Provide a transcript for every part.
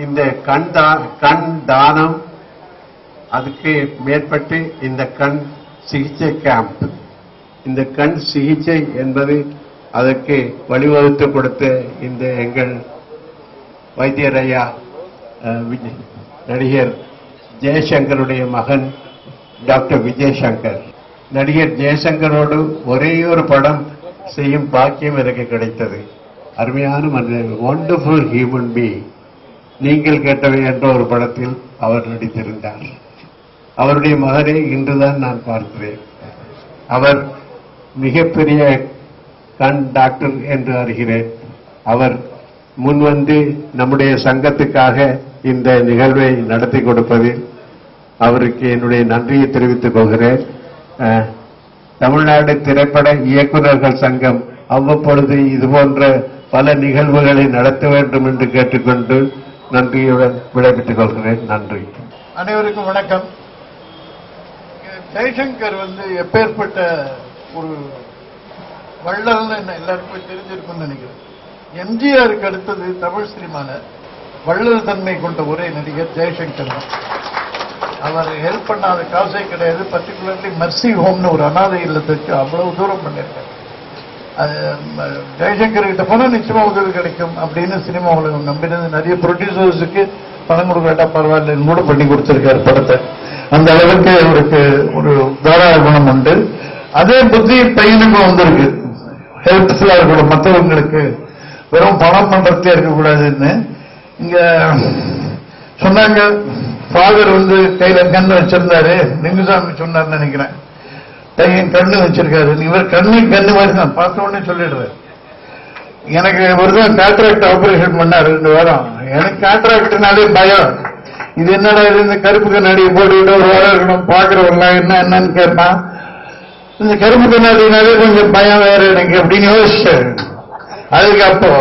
இந்த கண் தா கண் தானம் அதுக்கு மேற்பட்டு இந்த கண் சிகிச்சை கேம்ப் இந்த கண் சிகிச்சை என்பது அதற்கு வழிவகுத்து கொடுத்த இந்த எங்கள் வைத்தியர் ஐயா அஹ், விஜய் நடிகர் ஜெயசங்கருடைய மகன் டாக்டர் விஜயசங்கர் நடிகர் ஜெயசங்கரோடு ஒரே ஒரு படம் செய்யும் பாக்கியம் எனக்கு கிடைத்தது அருமையான மனிதன் ஒண்டர்ஃபுல் ஹியூமன் பீ நீங்கள் கேட்டவை என்ற ஒரு படத்தில் அவர் நடித்திருந்தார் அவருடைய மகனை இன்றுதான் நான் பார்க்கிறேன் அவர் மிகப்பெரிய கண் டாக்டர் என்று அறிகிறேன் அவர் முன்வந்து நம்முடைய சங்கத்துக்காக இந்த நிகழ்வை நடத்தி கொடுப்பதில் அவருக்கு என்னுடைய நன்றியை தெரிவித்துக் கொள்கிறேன் அஹ், தமிழ்நாடு திரைப்பட இயக்குநர்கள் சங்கம் அவ்வப்பொழுது இதுபோன்ற பல நிகழ்வுகளை நடத்த வேண்டும் என்று கேட்டுக்கொண்டு நன்றியுடன் விடைபெற்றுக் கொள்கிறேன் நன்றி அனைவருக்கும் வணக்கம் ஜெய்சங்கர் வந்து எப்பேற்பட்ட ஒரு வள்ளல்னு என்ன எல்லாருக்கும் தெரிஞ்சிருக்கும்னு நினைக்கிறேன் எம்ஜிஆருக்கு அடுத்தது தமிழ் சினிமால வள்ளல் தன்மை கொண்ட ஒரே நடிகர் ஜெய்சங்கர் தான் அவர் ஹெல்ப் பண்ணாத காசே கிடையாது பர்டிகுலர்லி மர்சி ஹோம்னு ஒரு அனாதை இல்லத்துக்கு அவ்வளவு தூரம் பண்ணியிருக்காரு அது ம, ஜெய்சங்கர் கிட்ட போனா நிச்சயமா உதவி கிடைக்கும் அப்படின்னு சினிமா உலகம் நம்பினது நிறைய ப்ரொடியூசர்ஸுக்கு பணம் கொடுக்க வேண்டாம் பரவாயில்லன்னு கூட பண்ணி கொடுத்திருக்காரு படத்தை அந்த அளவுக்கு அவருக்கு ஒரு தாராள குணம் உண்டு அதே புத்தி பையனுக்கும் வந்திருக்கு ஹெல்ப்ஃபுல்லா இருக்கணும் மற்றவங்களுக்கு வெறும் பணம் பண்றதே இருக்கக்கூடாதுன்னு இங்க சொன்னாங்க ஃபாதர் வந்து கையில கண்ணு வச்சிருந்தாரு லிங்குசாமி சொன்னார்னு நினைக்கிறேன் பையன் கண்ணு வச்சிருக்காரு இவர் கண்ணு கண்ணு மாதிரி தான் பார்த்த உடனே சொல்லிடுறாரு எனக்கு ஒரு தான் காட்ராக்ட் ஆபரேஷன் பண்ணார் ரெண்டு வாரம் எனக்கு காட்ராக்ட்னாலே பயம் இது என்னடா இது இந்த கருப்பு கண்ணாடியை போட்டுக்கிட்டு ஒரு வாரம் இருக்கணும் பாக்குறவங்களாம் என்ன என்னன்னு கேட்பான் இந்த கருப்பு கண்ணாடினாலே கொஞ்சம் பயம் வேற எனக்கு அப்படின்னு யோசிச்சாரு அதுக்கு அப்போ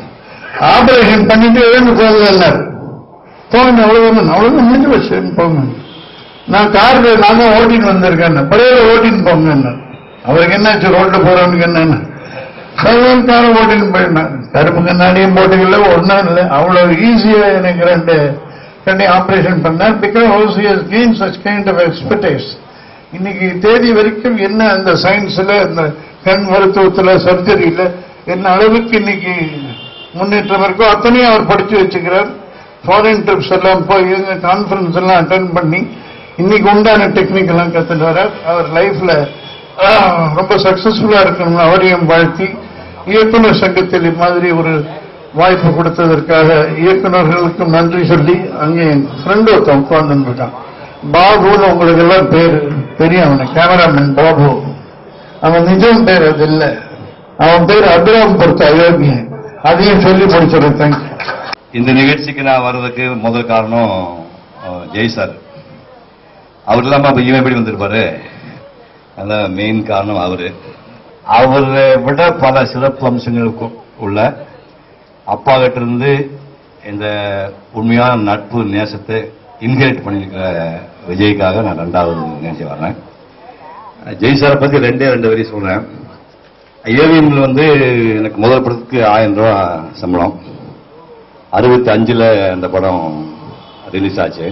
ஆபரேஷன் பண்ணிட்டு எழுந்து போங்கன்னாரு போங்க அவ்வளவுதான் அவ்வளவுதான் முடிஞ்சு வச்சு போங்க நான் கார்ல நான் தான் ஓட்டின்னு வந்திருக்கேன் பழைய ஓட்டின்னு போங்க அவருக்கு என்னாச்சு ரோட்ல போறவனுக்கு என்னன்னு சைவன் காரை ஓட்டின்னு போயிருந்தேன் கருப்பு கண்ணாடியும் போட்டுக்கல ஒன்றும் இல்லை அவ்வளவு ஈஸியா எனக்கு ரெண்டு கண்ணி ஆபரேஷன் பண்ணேன் because he has gain such kind of expertise இன்னைக்கு தேதி வரைக்கும் என்ன அந்த சயின்ஸ்ல இந்த கண் மருத்துவத்துல சர்ஜரியில என்ன அளவுக்கு இன்னைக்கு முன்னேற்றம் இருக்கோ அத்தனையும் அவர் படிச்சு வச்சுக்கிறார் ஃபாரின் ட்ரிப்ஸ் எல்லாம் போய் கான்ஃபரன்ஸ் எல்லாம் அட்டன் பண்ணி இன்னைக்கு உண்டான டெக்னிக் எல்லாம் கத்துட்டு வர்றார் அவர் லைஃப்ல ரொம்ப சக்சஸ்ஃபுல்லா இருக்கணும் அவரையும் வாழ்த்தி இயக்குனர் சங்கத்தில் இம்மாதிரி ஒரு வாய்ப்பு கொடுத்ததற்காக இயக்குனர்களுக்கும் நன்றி சொல்லி அங்கே என் ஃப்ரெண்டு ஒருத்தன் உட்கார்ந்து இருக்கான் பாபுன்னு உங்களுக்கு எல்லாம் பேரு தெரியும் அவனுக்கு கேமராமேன் பாபு அவன் நிஜம் பேர் அது இல்ல அவன் பேர் அபிராம் பொறுத்த அயோக்கியன் அதையும் சொல்லி முடிச்சிடும் தேங்க்யூ இந்த நிகழ்ச்சிக்கு நான் வர்றதுக்கு முதல் காரணம் அஹ், ஜெய் சார் அவர் இல்லாம அப்ப இவன் எப்படி வந்திருப்பாரு அதான் மெயின் காரணம் அவரு அவரை விட பல சிறப்பு அம்சங்கள் கு- உள்ள அப்பா கிட்ட இருந்து இந்த உண்மையான நட்பு நேசத்தை இன்ஹெரிட் பண்ணியிருக்கிற விஜய்க்காக நான் ரெண்டாவது நினைச்சு வர்றேன் ஜெய் சாரை பத்தி ரெண்டே ரெண்டு வரி சொல்றேன் ஏவிஎம்ல வந்து எனக்கு முதல் படத்துக்கு ஆயிரம் ரூபா சம்பளம் அறுபத்தி அஞ்சுல அந்த படம் ரிலீஸ் ஆச்சு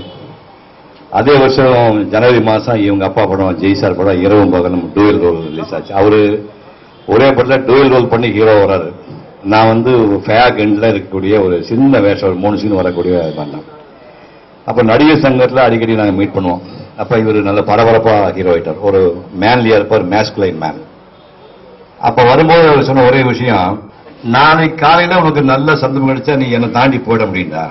அதே வருஷம் ஜனவரி மாசம் இவங்க அப்பா படம் ஜெய் சார் படம் இரவும் பகலும் டூயல் ரோல் ரிலீஸ் ஆச்சு அவரு ஒரே படத்துல டூயல் ரோல் பண்ணி ஹீரோ வராரு நான் வந்து ஃபேக் எண்ட்ல இருக்கக்கூடிய ஒரு சின்ன வேஷம் ஒரு மூணு சீன் வரக்கூடிய பண்ணேன் அப்ப நடிகர் சங்கத்துல அடிக்கடி நாங்க மீட் பண்ணுவோம் அப்ப இவர் நல்ல பரபரப்பா ஹீரோ ஆயிட்டார் ஒரு மேன்லியா இருப்பார் மேஸ்குலைன் மேன் அப்ப வரும்போது அவர் சொன்ன ஒரே விஷயம் நாளைக்கு காலையில உனக்கு நல்ல சந்தர்ப்பம் கிடைச்சா நீ என்னை தாண்டி போயிட அப்படின்டா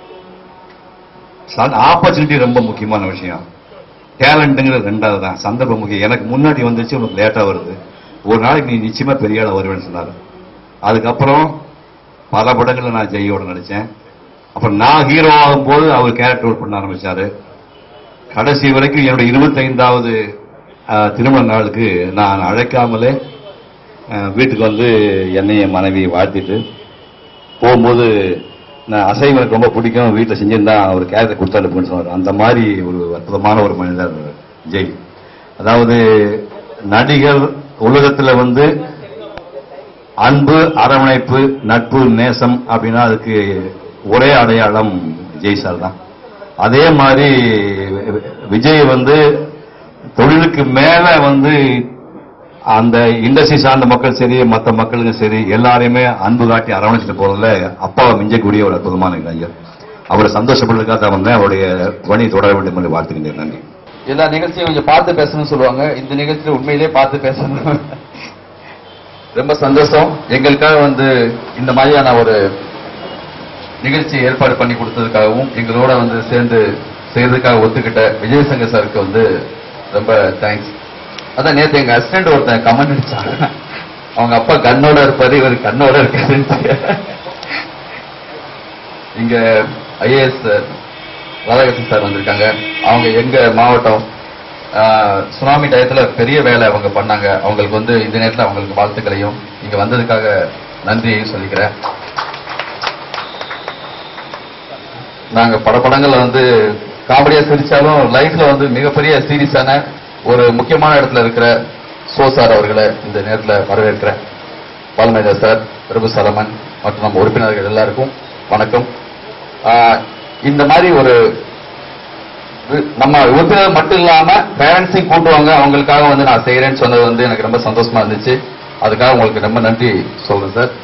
ஆப்பர்ச்சுனிட்டி ரொம்ப முக்கியமான விஷயம் டேலண்ட்டுங்கிறது ரெண்டாவது தான் சந்தர்ப்பம் முக்கியம் எனக்கு முன்னாடி வந்துச்சு உனக்கு லேட்டா வருது ஒரு நாளைக்கு நீ நிச்சயமா பெரிய ஆளா வருவேன்னு சொன்னாரு அதுக்கப்புறம் பல படங்கள்ல நான் ஜெயோட நடிச்சேன் அப்புறம் நான் ஹீரோ ஆகும்போது அவர் கேரக்டர் ரோல் பண்ண ஆரம்பிச்சாரு கடைசி வரைக்கும் என்னோட இருபத்தைந்தாவது அஹ், திருமண நாளுக்கு நான் அழைக்காமலே அஹ், வீட்டுக்கு வந்து என்னைய மனைவி வாழ்த்திட்டு போகும்போது நான் அசைவம் எனக்கு ரொம்ப பிடிக்கும் வீட்டில் செஞ்சிருந்தா அவர் கேரக்டர் கொடுத்து அனுப்புன்னு சொன்னார் அந்த மாதிரி ஒரு அற்புதமான ஒரு மனிதர் ஜெய் அதாவது நடிகர் உலகத்துல வந்து அன்பு அரவணைப்பு நட்பு நேசம் அப்படின்னா அதுக்கு ஒரே அடையாளம் ஜெய் சார் தான் அதே மாதிரி விஜய் வந்து தொழிலுக்கு மேல வந்து அந்த இண்டஸ்ட்ரி சார்ந்த மக்கள் சரி மற்ற மக்களுக்கும் சரி எல்லாரையுமே அன்பு காட்டி அரவணைச்சிட்டு போறதுல அப்பாவை மிஞ்சக்கூடிய ஒரு அற்புதமான இளைஞர் அவரை சந்தோஷப்படுறதுக்காக தான் வந்தேன் அவருடைய பணி தொடர வேண்டும் என்று வாழ்த்துக்கின்றேன் நன்றி எல்லா நிகழ்ச்சியும் கொஞ்சம் பார்த்து பேசணும்னு சொல்லுவாங்க இந்த நிகழ்ச்சியில உண்மையிலேயே பார்த்து பேசணும் ரொம்ப சந்தோஷம் எங்களுக்காக வந்து இந்த மாதிரியான ஒரு நிகழ்ச்சி ஏற்பாடு பண்ணி கொடுத்ததுக்காகவும் எங்களோட வந்து சேர்ந்து செய்யறதுக்காக ஒத்துக்கிட்ட விஜயசங்கர் சாருக்கு வந்து ரொம்ப தேங்க்ஸ் அதான் நேத்து எங்க அசிஸ்டன்ட் ஒருத்தன் கமெண்ட் அடிச்சாங்க அவங்க அப்பா கண்ணோட இருப்பாரு இவர் கண்ணோட இருக்காருன்னு இங்க ஐஏஎஸ் ராதாகிருஷ்ணன் சார் வந்திருக்காங்க அவங்க எங்க மாவட்டம் ஆஹ், சுனாமி டயத்துல பெரிய வேலை அவங்க பண்ணாங்க அவங்களுக்கு வந்து இந்த நேரத்துல அவங்களுக்கு வாழ்த்துக்களையும் இங்க வந்ததுக்காக நன்றியையும் சொல்லிக்கிறேன் நாங்க பட படங்கள்ல வந்து காமெடியா சிரிச்சாலும் லைஃப்ல வந்து மிகப்பெரிய சீரியஸான ஒரு முக்கியமான இடத்துல இருக்கிற சோ சார் அவர்களை இந்த நேரத்துல வரவேற்கிறேன் பால்மேதா சார் பிரபு சலமன் மற்றும் நம்ம உறுப்பினர்கள் எல்லாருக்கும் வணக்கம் ஆஹ் இந்த மாதிரி ஒரு வி- நம்ம உறுப்பினர் மட்டும் இல்லாம பேரண்ட்ஸையும் கூட்டுவாங்க அவங்களுக்காக வந்து நான் செய்யறேன்னு சொன்னது வந்து எனக்கு ரொம்ப சந்தோஷமா இருந்துச்சு அதுக்காக உங்களுக்கு ரொம்ப நன்றி சொல்றேன் சார்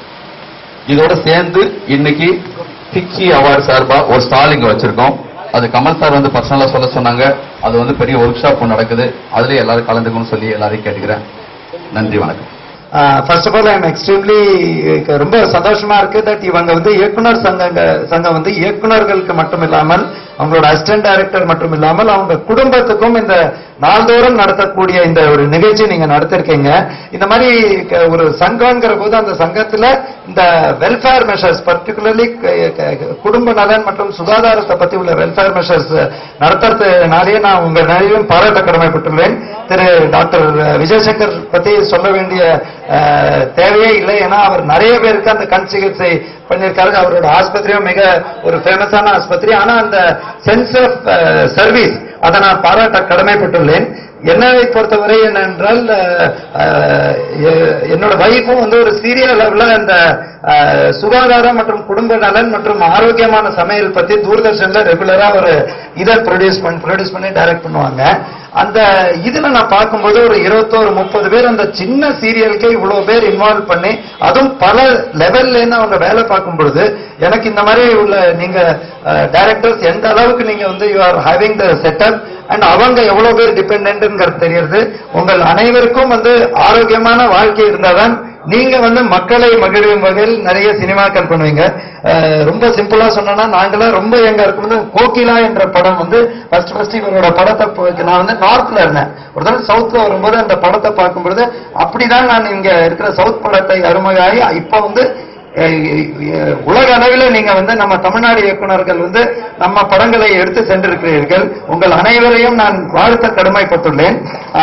இதோட சேர்ந்து இன்னைக்கு பிக்கி அவார்டு சார்பா ஒரு ஸ்டால் இங்க வச்சிருக்கோம் அது கமல் சார் வந்து பர்சனலா சொல்ல சொன்னாங்க அது வந்து பெரிய ஒர்க் ஷாப் நடக்குது அதுலயே எல்லாரும் கலந்துக்கணும்னு சொல்லி எல்லாரையும் கேட்டுக்கிறேன் நன்றி வணக்கம் first of all I am extremely ரொம்ப சந்தோஷமா இருக்கு தட் இவங்க வந்து இயக்குனர் சங்கங்க சங்கம் வந்து இயக்குனர்களுக்கு மட்டும் இல்லாமல் அவங்களோட அசிஸ்டன்ட் டைரக்டர் மட்டும் இல்லாமல் அவங்க குடும்பத்துக்கும் இந்த நாள்தோறும் நடத்தக்கூடிய இந்த ஒரு நிகழ்ச்சி நீங்க நடத்திருக்கீங்க இந்த மாதிரி க- ஒரு சங்கம்ங்கிற போது அந்த சங்கத்துல இந்த வெல்ஃபேர் மெஷர்ஸ் பர்டிகுலர்லி குடும்ப நலன் மற்றும் சுகாதாரத்தை பத்தி உள்ள வெல்ஃபேர் மெஷர்ஸ் நடத்துறதுனாலேயே நான் உங்க நிலையிலும் பாராட்ட கடமைப்பட்டுள்ளேன் திரு டாக்டர் விஜயசங்கர் பத்தி சொல்ல வேண்டிய அஹ், தேவையே இல்லை ஏன்னா அவர் நிறைய பேருக்கு அந்த கண் சிகிச்சை பண்ணியிருக்காரு அவரோட ஆஸ்பத்திரியும் மிக ஒரு ஃபேமஸான ஆஸ்பத்திரி ஆனா அந்த சென்ஸ் ஆஃப் சர்வீஸ் அதை நான் பாராட்ட கடமைப்பட்டுள்ளேன் என்னை பொறுத்தவரை என்னென்றால் அஹ், அஹ், எ- என்னோட வைஃபும் வந்து ஒரு சீரியல் அளவுல அந்த அஹ், சுகாதாரம் மற்றும் குடும்ப நலன் மற்றும் ஆரோக்கியமான சமையல் பத்தி தூர்தர்ஷன்ல ரெகுலரா ஒரு இதை ப்ரொடியூஸ் பண்ணி ப்ரொடியூஸ் பண்ணி டைரக்ட் பண்ணுவாங்க அந்த இதுல நான் பார்க்கும்போது ஒரு இருபத்தோரு முப்பது பேர் அந்த சின்ன சீரியலுக்கே இவ்வளவு பேர் இன்வால்வ் பண்ணி அதுவும் பல லெவல்ல இருந்து அவங்க வேலை பார்க்கும் பொழுது எனக்கு இந்த மாதிரி உள்ள நீங்க டைரக்டர்ஸ் எந்த அளவுக்கு நீங்க வந்து you are having the setup and அவங்க எவ்வளவு பேர் டிபெண்ட்ங்கிறது தெரியுது உங்கள் அனைவருக்கும் வந்து ஆரோக்கியமான வாழ்க்கை இருந்தாதான் நீங்க வந்து மக்களை மகிழும் வகையில் நிறைய சினிமாக்கள் பண்ணுவீங்க அஹ், ரொம்ப சிம்பிளா சொன்னோம்னா நாங்களாம் ரொம்ப எங்க இருக்கும்போது கோகிலா என்ற படம் வந்து ஃபர்ஸ்ட் ஃபர்ஸ்ட் இவரோட படத்தை போ- நான் வந்து நார்த்ல இருந்தேன் ஒரு தடவை சவுத்ல வரும்போது அந்த படத்தை பார்க்கும்பொழுது அப்படிதான் நான் இங்க இருக்கிற சவுத் படத்தை அருமையாகி இப்போ வந்து அஹ், அஹ், உலக அளவில் நீங்க வந்து நம்ம தமிழ்நாடு இயக்குனர்கள் வந்து நம்ம படங்களை எடுத்து சென்றிருக்கிறீர்கள் உங்கள் அனைவரையும் நான் வாழ்த்த கடமைப்பட்டுள்ளேன்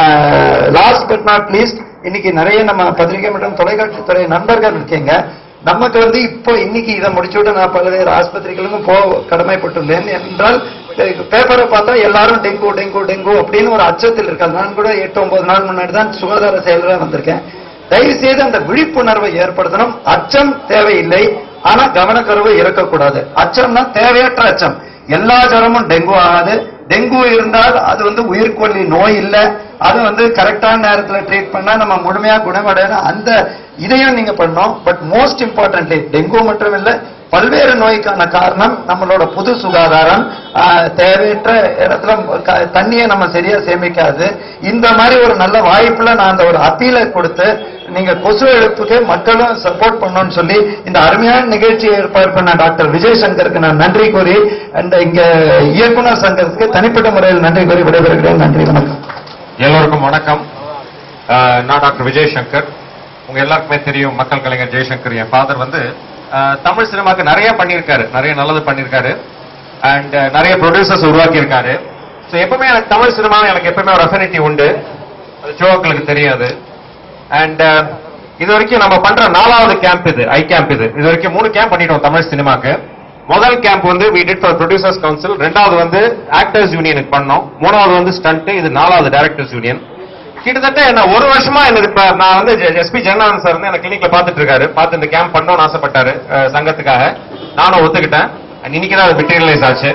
லாஸ்ட் பட் நாட் லீஸ்ட் இன்னைக்கு நிறைய நம்ம பத்திரிகை மற்றும் தொலைக்காட்சி துறை நண்பர்கள் இருக்கீங்க நமக்கு வந்து இப்போ இன்னைக்கு இதை முடிச்சுட்டு நான் பல்வேறு ஆஸ்பத்திரிகளுக்கும் போக கடமைப்பட்டுள்ளேன் என்றால் பேப்பரை பார்த்தா எல்லாரும் டெங்கு டெங்கு டெங்கு அப்படின்னு ஒரு அச்சத்தில் இருக்காங்க நான் கூட எட்டு ஒன்பது நாள் முன்னாடி தான் சுகாதார செயலராக வந்திருக்கேன் தயவு செய்து அந்த விழிப்புணர்வை ஏற்படுத்தணும் அச்சம் தேவையில்லை ஆனா கவனக்கருவை இருக்கக்கூடாது அச்சம்னா தேவையற்ற அச்சம் எல்லா ஜுரமும் டெங்கு ஆகாது டெங்கு இருந்தால் அது வந்து உயிர்கொல்லி நோய் இல்ல அது வந்து கரெக்டான நேரத்துல ட்ரீட் பண்ணா நம்ம முழுமையா குணமடையணும் அந்த இதையும் நீங்க பண்ணோம் பட் மோஸ்ட் இம்பார்ட்டன்ட்லி டெங்கு மட்டும் இல்ல பல்வேறு நோய்க்கான காரணம் நம்மளோட பொது சுகாதாரம் ஆஹ், தேவையற்ற இடத்துல க- தண்ணியை நம்ம சரியா சேமிக்காது இந்த மாதிரி ஒரு நல்ல வாய்ப்புல நான் அந்த ஒரு அப்பீலை கொடுத்து நீங்க கொசு எழுப்புக்கு மக்களும் சப்போர்ட் பண்ணணும்னு சொல்லி இந்த அருமையான நிகழ்ச்சியை ஏற்பாடு பண்ண டாக்டர் விஜய் சங்கருக்கு நான் நன்றி கூறி அண்ட் இங்க இயக்குனர் சங்கத்துக்கு தனிப்பட்ட முறையில் நன்றி கூறி விடைபெறுகிறேன் நன்றி வணக்கம் எல்லோருக்கும் வணக்கம் அஹ், நான் டாக்டர் விஜய் சங்கர் உங்க எல்லாருக்குமே தெரியும் மக்கள் கலைஞர் ஜெய்சங்கர் என் ஃபாதர் வந்து அஹ், தமிழ் சினிமாக்கு நிறைய பண்ணியிருக்காரு நிறைய நல்லது பண்ணியிருக்காரு அண்ட் நிறைய ப்ரொடியூசர்ஸ் உருவாக்கி இருக்காரு ஸோ எப்பவுமே எனக்கு தமிழ் சினிமா எனக்கு எப்பவுமே ஒரு அஃபினிட்டி உண்டு அது ஜோக்களுக்கு தெரியாது அண்ட் இது வரைக்கும் நம்ம பண்ற நாலாவது கேம்ப் இது ஐ கேம்ப் இது இது வரைக்கும் மூணு கேம்ப் பண்ணிட்டோம் தமிழ் சினிமாக்கு முதல் கேம்ப் வந்து we did for producers council ரெண்டாவது வந்து ஆக்டர்ஸ் யூனியனுக்கு பண்ணோம் மூணாவது வந்து ஸ்டண்ட் இது நாலாவது டைரக்டர்ஸ் யூனியன் கிட்டத்தட்ட என்ன ஒரு வருஷமா எனக்கு இப்ப நான் வந்து எஸ்பி ஜெகநாதன் சார் வந்து எனக்கு கிளினிக்ல பாத்துட்டு இருக்காரு பார்த்து இந்த கேம்ப் பண்ணணும்னு ஆசைப்பட்டாரு அஹ், சங்கத்துக்காக நானும் ஒத்துக்கிட்டேன் And இன்னைக்கு தான் அது மெட்டீரியலைஸ் ஆச்சு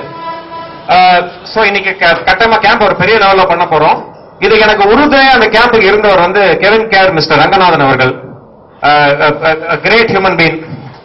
ஸோ இன்னைக்கு க- கட்டமா கேம்ப் ஒரு பெரிய லெவல்ல பண்ண போறோம் இதுக்கு எனக்கு உறுதுணையா அந்த கேம்புக்கு இருந்தவர் வந்து கெவின் கேர் மிஸ்டர் ரங்கநாதன் அவர்கள் கிரேட் ஹியூமன் பீன்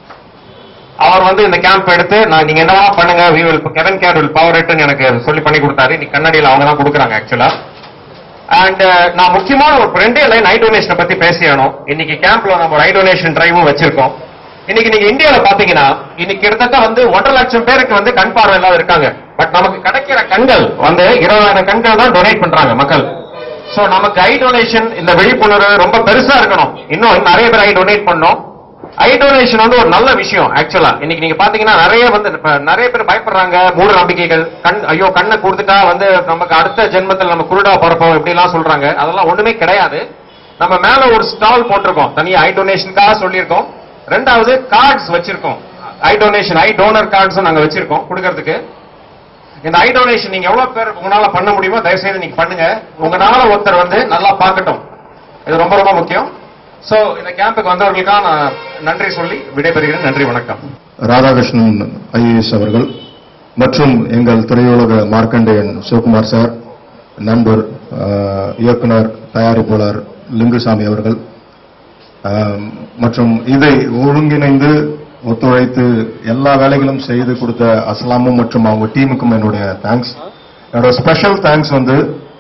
அவர் வந்து இந்த கேம்ப் எடுத்து நான் நீங்க என்னவா பண்ணுங்க we will given care will power இட்னு எனக்கு சொல்லி பண்ணி கொடுத்தாரு இன்னைக்கு கண்ணாடியில் அவங்க தான் கொடுக்குறாங்க ஆக்சுவலா அண்ட் நான் முக்கியமான ஒரு ரெண்டே லைன் ஐ டொனேஷனை பத்தி பேசியானோம் இன்னைக்கு கேம்ப்ல நம்ம ஒரு ஐ டொனேஷன் டிரைவும் வச்சிருக்கோம் இன்னைக்கு நீங்க இந்தியால பாத்தீங்கன்னா இன்னைக்கு கிட்டத்தட்ட வந்து ஒன்றரை லட்சம் பேருக்கு வந்து கண் பார்வை இல்லாத இருக்காங்க பட் நமக்கு கிடைக்கிற கண்கள் வந்து இருபதாயிரம் கண்கள் தான் டொனேட் பண்றாங்க மக்கள் சோ நமக்கு ஐ டொனேஷன் இந்த விழிப்புணர்வு ரொம்ப பெருசா இருக்கணும் இன்னும் நிறைய பேர் ஐ டொனேட் பண்ணோம் ஐ டொனேஷன் வந்து ஒரு நல்ல விஷயம் ஆக்சுவலா இன்னைக்கு நீங்க பாத்தீங்கன்னா நிறைய வந்து இப்ப நிறைய பேர் பயப்படுறாங்க மூட நம்பிக்கைகள் கண் ஐயோ கண்ணை கொடுத்துட்டா வந்து நமக்கு அடுத்த ஜென்மத்தில் நம்ம குருடா பிறப்போம் இப்படி எல்லாம் சொல்றாங்க அதெல்லாம் ஒண்ணுமே கிடையாது நம்ம மேல ஒரு ஸ்டால் போட்டிருக்கோம் தனியா ஐ டொனேஷனுக்காக சொல்லியிருக்கோம் ரெண்டாவது கார்ட்ஸ் வச்சிருக்கோம் ஐ டொனேஷன் ஐ டோனர் கார்ட்ஸும் நாங்க வச்சிருக்கோம் கொடுக்கறதுக்கு இந்த ஐ டொனேஷன் நீங்க எவ்வளவு பேர் உங்களால பண்ண முடியுமோ தயவு செய்து நீங்க பண்ணுங்க உங்களால ஒருத்தர் வந்து நல்லா பார்க்கட்டும் இது ரொம்ப ரொம்ப முக்கியம் சோ இந்த கேம்புக்கு வந்தவர்களுக்காக நான் நன்றி சொல்லி விடைபெறுகிறேன் நன்றி வணக்கம் ராதாகிருஷ்ணன் ஐஏஎஸ் அவர்கள் மற்றும் எங்கள் திரையுலக மார்க்கண்டேயன் சிவகுமார் சார் நண்பர் அஹ், இயக்குனர் தயாரிப்பாளர் லிங்குசாமி அவர்கள் அஹ், மற்றும் இதை ஒருங்கிணைந்து ஒத்துழைத்து எல்லா வேலைகளும் செய்து கொடுத்த அஸ்லாமும் மற்றும் அவங்க டீமுக்கும் என்னுடைய தேங்க்ஸ் என்னோட ஸ்பெஷல் தேங்க்ஸ் வந்து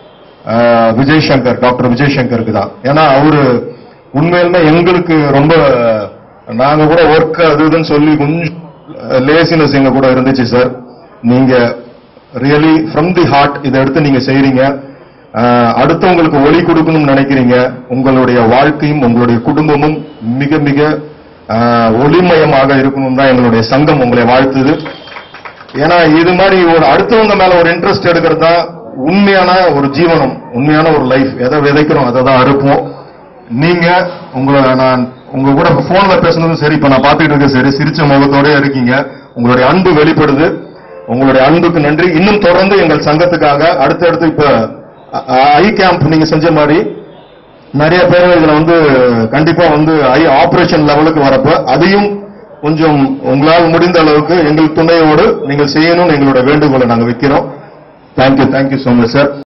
அஹ், விஜய் சங்கர் டாக்டர் விஜய் சங்கருக்கு தான் ஏன்னா அவரு உண்மையிலுமே எங்களுக்கு ரொம்ப நாங்க கூட ஒர்க் அது இதுன்னு சொல்லி கொஞ்சம் லேசினஸ் எங்க கூட இருந்துச்சு சார் நீங்க ரியலி ஃப்ரம் தி ஹார்ட் இதை எடுத்து நீங்க செய்றீங்க அஹ், அடுத்தவங்களுக்கு ஒளி கொடுக்கணும்னு நினைக்கிறீங்க உங்களுடைய வாழ்க்கையும் உங்களுடைய குடும்பமும் மிக மிக அஹ், ஒளிமயமாக இருக்கணும் தான் எங்களுடைய சங்கம் உங்களை வாழ்த்துது ஏன்னா இது மாதிரி ஒரு அடுத்தவங்க மேல ஒரு இன்ட்ரெஸ்ட் எடுக்கிறது தான் உண்மையான ஒரு ஜீவனம் உண்மையான ஒரு லைஃப் எதை விதைக்கிறோம் அதை தான் அறுப்போம் நீங்க உங்களை நான் உங்க கூட போன்ல பேசுனதும் சரி இப்ப நான் பார்த்துட்டு இருக்க சரி சிரிச்ச முகத்தோட இருக்கீங்க உங்களுடைய அன்பு வெளிப்படுது உங்களுடைய அன்புக்கு நன்றி இன்னும் தொடர்ந்து எங்கள் சங்கத்துக்காக அடுத்தடுத்து இப்ப ஐ கேம்ப் நீங்க செஞ்ச மாதிரி நிறைய பேர் இதுல வந்து கண்டிப்பா வந்து ஐ ஆபரேஷன் லெவலுக்கு வரப்ப அதையும் கொஞ்சம் உங்களால் முடிந்த அளவுக்கு எங்கள் துணையோடு நீங்கள் செய்யணும்னு எங்களோட வேண்டுகோளை நாங்க வைக்கிறோம் thank you thank you so much sir